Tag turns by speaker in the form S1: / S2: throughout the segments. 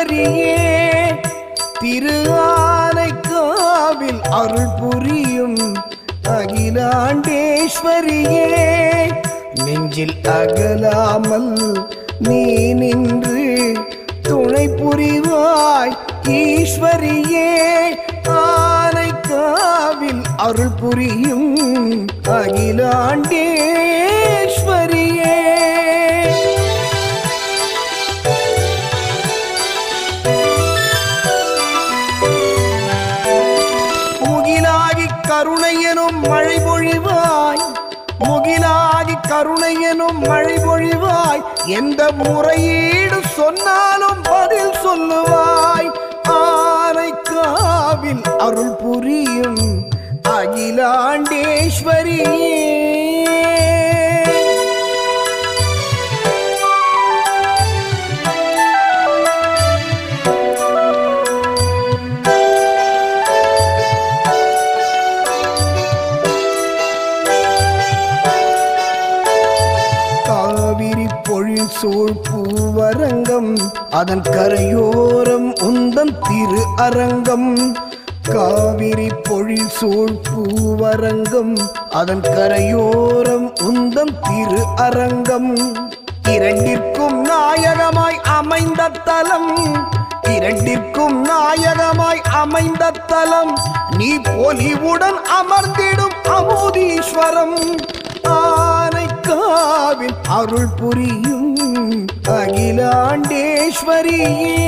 S1: ஈஸ்வரியே திரு ஆனைக்காவில் அருள் புரியும் அகிலாண்டேஸ்வரியே நெஞ்சில் அகலாமல் நீ நின்று துணை புரிவாய் ஈஸ்வரியே ஆனைக்காவில் அருள் புரியும் அகிலாண்டேஸ்வரியே முகிலாகி கருணை எனும் மழை பொழிவாய் முகிலாகி கருணை எனும் மழை பொழிவாய் எந்த முறையீடு சொன்னாலும் பதில் சொல்லுவாய் ஆனைக்காவில் அருள் புரியும் அகிலாண்டேஸ்வரியே காவிரி பொழில் சூழ் பூவரங்கம் அதன் கரையோரம் உந்தம் திரு அரங்கம் காவிரி பொழில் சூழ் பூவரங்கம் அதன் கரையோரம் உந்தம் திரு அரங்கம் இரண்டிற்கும் நாயகமாய் அமைந்த தலம் இரண்டிற்கும் நாயகமாய் அமைந்த தலம் நீ பொலிவுடன் அமர்ந்திடும் அமுதீஸ்வரம் ஆனைக்காவில் அருள் புரியும் அகிலாண்டேஸ்வரியே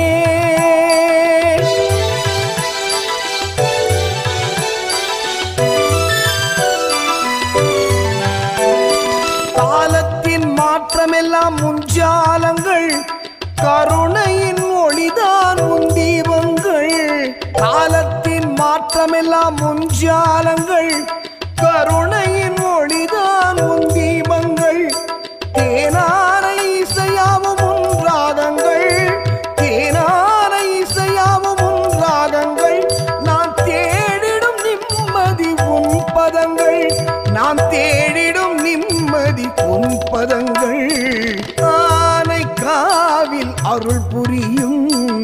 S1: காலத்தின் மாற்றமெல்லாம் முஞ்சாலங்கள் கருணையின் ஒளிதான் உன் தீபங்கள் காலத்தின் மாற்றமெல்லாம் முஞ்சாலங்கள் கருணையின் ஒளிதான் உன் தீபங்கள் தேனாரை இசையாவும் உன் ராகங்கள் தேனாரை இசையாவும் உன் ராகங்கள் நான் தேடிடும் நிம்மதி உன் பதங்கள் நான் தேடிடும் நிம்மதி உன் பதங்கள் ஆனை காவில் அருள் புரியும்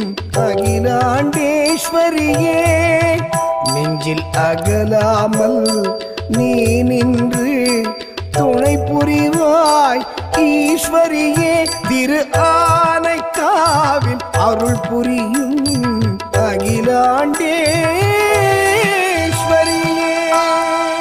S1: அகிலாண்டேஸ்வரியே நெஞ்சில் அகலாமல் நீ நின்று துணை புரிவாய் ஈஸ்வரியே திரு ஆனைக்காவில் அருள் புரியும் அகிலாண்டே